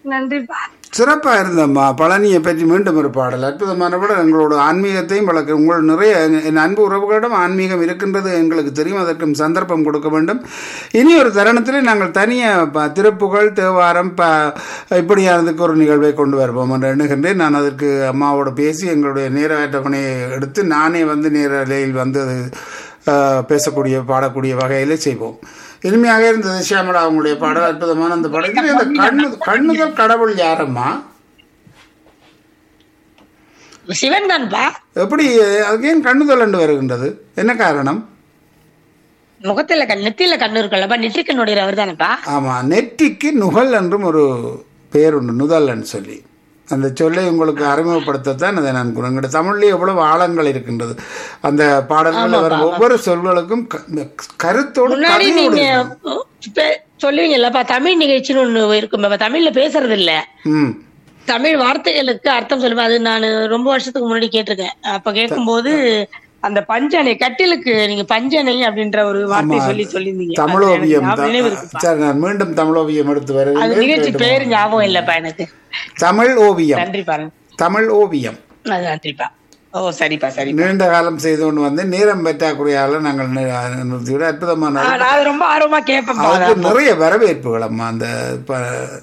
நன்றிப்பா சிறப்பா இருந்தம்மா பழனியை பற்றி மீண்டும் ஒரு பாடல் அற்புதமான பாடல் எங்களோட ஆன்மீகத்தையும் வளர்க்க உங்கள் நிறைய என் அன்பு உறவுகளிடம் ஆன்மீகம் இருக்கின்றது எங்களுக்கு தெரியும் அதற்கும் சந்தர்ப்பம் கொடுக்க வேண்டும் இனி ஒரு தருணத்தில் நாங்கள் தனியாக திருப்புகழ் தேவாரம் ப இப்படியானதுக்கு ஒரு நிகழ்வை கொண்டு வருவோம் என்று எண்ணுகின்றேன் நான் அதற்கு அம்மாவோட பேசி எங்களுடைய நேர அட்டவணையை எடுத்து நானே வந்து நேரலையில் வந்து அது அஹ், பேசக்கூடிய பாடக்கூடிய வகையிலே செய்வோம் இனிமையாக இருந்தது ஷியாமலா அவங்களுடைய பாடல் அற்புதமான அந்த படத்தில் இந்த கண்ணு கண்ணுதல் கடவுள் யாரம்மா சிவன் தான்ப்பா எப்படி அதுக்கு ஏன் கண்ணுதல் என்று வருகின்றது என்ன காரணம் முகத்துல கண் நெத்தியில கண்ணு இருக்குல்லப்பா நெற்றி கண்ணுடைய அவர் தானப்பா ஆமா நெற்றிக்கு நுகல் என்றும் ஒரு பெயர் உண்டு நுதல்ன்னு சொல்லி அந்த சொல்லை உங்களுக்கு அறிமுகப்படுத்தத்தான் அதை நான் கூறுங்க தமிழ்லேயே எவ்வளவு ஆழங்கள் இருக்கின்றது அந்த பாடல்களில் வரும் ஒவ்வொரு சொல்களுக்கும் க- இந்த கருத்தோடு முன்னாடி கதையோடு நீங்க இருக்கும். பே- சொல்லுவீங்கல்லப்பா தமிழ் நிகழ்ச்சின்னு ஒண்ணு இருக்கும் தமிழ்ல பேசுறது இல்ல ம் தமிழ் வார்த்தைகளுக்கு அர்த்தம் சொல்லுவேன் அது நான் ரொம்ப வருஷத்துக்கு முன்னாடி கேட்டிருக்கேன் அப்ப கேட்கும்போது அந்த பஞ்சனை கட்டிலுக்கு நீங்க பஞ்சனை அப்படின்ற ஒரு வார்த்தை சொல்லி சொல்லியிருந்தீங்க அது தமிழோவியம் எனக்கு தான். நினைவு இருக்குப்பா. சரி நான் மீண்டும் தமிழோவியம் எடுத்து அது வருகிறேன் நிகழ்ச்சி கேட்டு பேரு ஞாபகம் இல்லப்பா எனக்கு தமிழ் ஓவியம் நன்றி பாருங்க தமிழ் ஓவியம் அது நன்றிப்பா ஓ சரிப்பா சரி நீண்ட காலம் செய்து கொண்டு வந்து நேரம் பற்றாக்குறையால நாங்கள் நி- நிறுத்திவிட அற்புதமான நான் அது ரொம்ப ஆர்வமா கேட்பேன் அதுக்கு நிறைய வரவேற்புகள் அம்மா அந்த ப-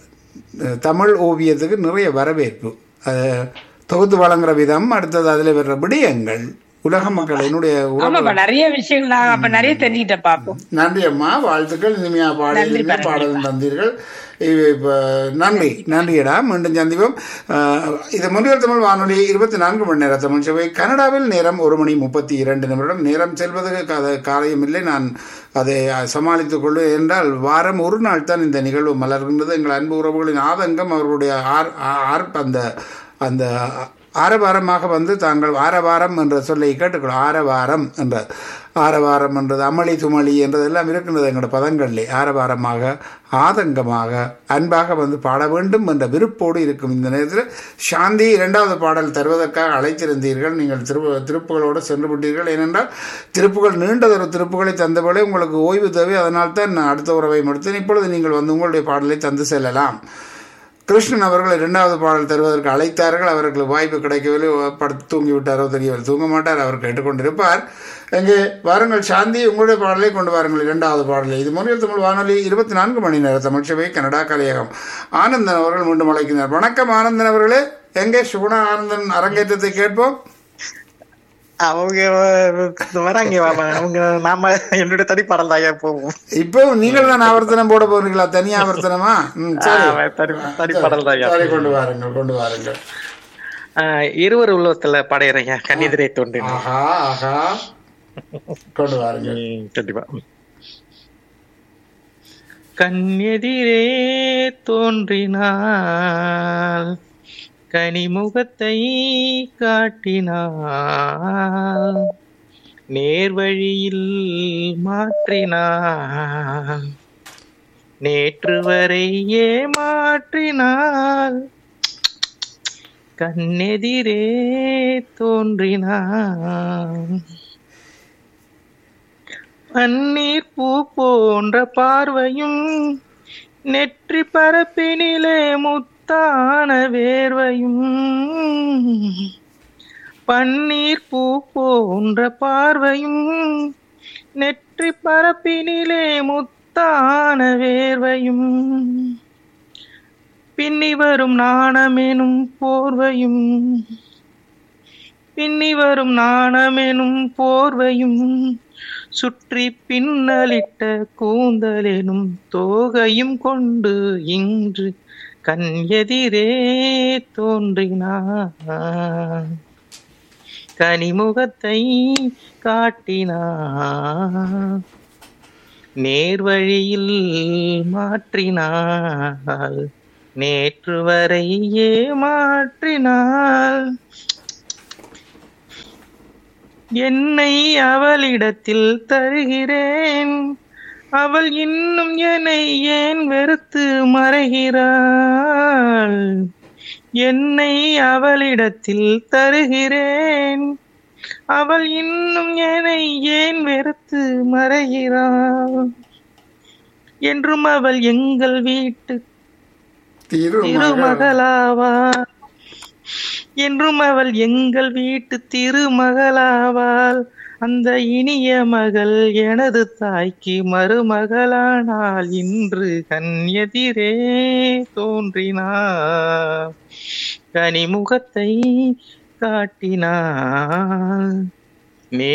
தமிழ் ஓவியத்துக்கு நிறைய வரவேற்பு அது தொகுத்து வழங்குற விதம் அடுத்தது அதில் வர்ற விடயங்கள் உலக மக்கள் என்னுடைய உறவு ஆமாப்பா நிறைய விஷயங்கள் நான் அப்ப நிறைய தெரிஞ்சுக்கிட்டேன் பாப்போம் நன்றி அம்மா வாழ்த்துக்கள் இனிமையா பாடல் பாடல் தந்தீர்கள் இது இப்ப நன்றி நன்றியடா மீண்டும் சந்திப்போம் அஹ், இது முன்னியர் தமிழ் வானொலி இருபத்தி நான்கு மணி நேர தமிழ் சேவை கனடாவில் நேரம் ஒரு மணி முப்பத்தி இரண்டு நிமிடம் நேரம் செல்வதற்கு அது காரியமில்லை நான் அதை சமாளித்துக் கொள்வேன் என்றால் வாரம் ஒரு நாள் தான் இந்த நிகழ்வு மலர்கின்றது எங்கள் அன்பு உறவுகளின் ஆதங்கம் அவர்களுடைய ஆர் ஆர் அந்த அந்த ஆரவாரமாக வந்து தாங்கள் ஆரவாரம் என்ற சொல்லை கேட்டுக்கணும் ஆரவாரம் என்ற ஆரவாரம் என்றது அமளி துமளி என்றதெல்லாம் இருக்கின்றது எங்களோட பதங்களிலே ஆரவாரமாக ஆதங்கமாக அன்பாக வந்து பாட வேண்டும் என்ற விருப்போடு இருக்கும் இந்த நேரத்தில் சாந்தி இரண்டாவது பாடல் தருவதற்காக அழைத்திருந்தீர்கள் நீங்கள் திரு திருப்புகளோடு சென்று விட்டீர்கள் ஏனென்றால் திருப்புகள் நீண்டதொரு திருப்புகளை தந்தபோலே உங்களுக்கு ஓய்வு தேவை அதனால் தான் நான் அடுத்த உறவை முடித்தேன் இப்பொழுது நீங்கள் வந்து உங்களுடைய பாடலை தந்து செல்லலாம் கிருஷ்ணன் அவர்கள் இரண்டாவது பாடல் தருவதற்கு அழைத்தார்கள் அவர்களுக்கு வாய்ப்பு கிடைக்கவில்லை படுத்து தூங்கி விட்டாரோ தெரியவில்லை தூங்க மாட்டார் அவர் கேட்டுக்கொண்டிருப்பார் எங்கே வாருங்கள் சாந்தி உங்களுடைய பாடலை கொண்டு வாருங்கள் இரண்டாவது பாடலை இது முறையில் தமிழ் வானொலி இருபத்தி நான்கு மணி நேர தமிழ்ச்சபை கனடா கலையகம் ஆனந்தன் அவர்கள் மீண்டும் அழைக்கிறார் வணக்கம் ஆனந்தன் அவர்களே எங்கே சுகுணா ஆனந்தன் அரங்கேற்றத்தை கேட்போம் அவங்க வராங்க வாமா. அவங்க நாம என்னோட தனி பாடல் தான் போவோம் இப்போ நீங்கள் தான் ஆவர்த்தனம் போட போறீங்களா தனி ஆவர்த்தனமா ம், சரி ஆ, தனி தனி பாடல் தான் சரி கொண்டு வாருங்கள் கொண்டு வாருங்கள் இருவர் உள்ளத்துல படையறையா கண்ணிதிரை தோன்றின ஆஹா ஆஹா கொண்டு வாருங்கள் கண்டிப்பா கண்ணெதிரே தோன்றினாள் கனிமுகத்தை காட்டினாள் நேர்வழியில் மாற்றினாள் நேற்று வரை ஏமாற்றினாள் கண்ணெதிரே தோன்றினாள் பன்னீர் பூ போன்ற பார்வையும் நெற்றி பரப்பினிலே முத்தான வேர்வையும் பன்னீர் பூ போன்ற பார்வையும் நெற்றி பரப்பினிலே முத்தான வேர்வையும் பின்னி வரும் நாணமெனும் போர்வையும் பின்னி வரும் நாணமெனும் போர்வையும் சுற்றி பின்னலிட்ட கூந்தலெனும் தோகையும் கொண்டு இன்று கண் எதிரே தோன்றினார் கனிமுகத்தை காட்டினார் நேர்வழியில் மாற்றினாள் நேற்று வரை ஏமாற்றினாள் என்னை அவளிடத்தில் தருகிறேன் அவள் இன்னும் என்னை ஏன் வெறுத்து மறைகிறாள் என்னை அவளிடத்தில் தருகிறேன் அவள் இன்னும் என்னை ஏன் வெறுத்து மறைகிறாள் என்றும் அவள் எங்கள் வீட்டு திருமகள் திருமகளாவாள் என்றும் அவள் எங்கள் வீட்டு திருமகளாவாள் அந்த இனிய மகள் எனது தாய்க்கு மருமகளானால் இன்று கண்யதிரே தோன்றினார் கனிமுகத்தை காட்டினாள்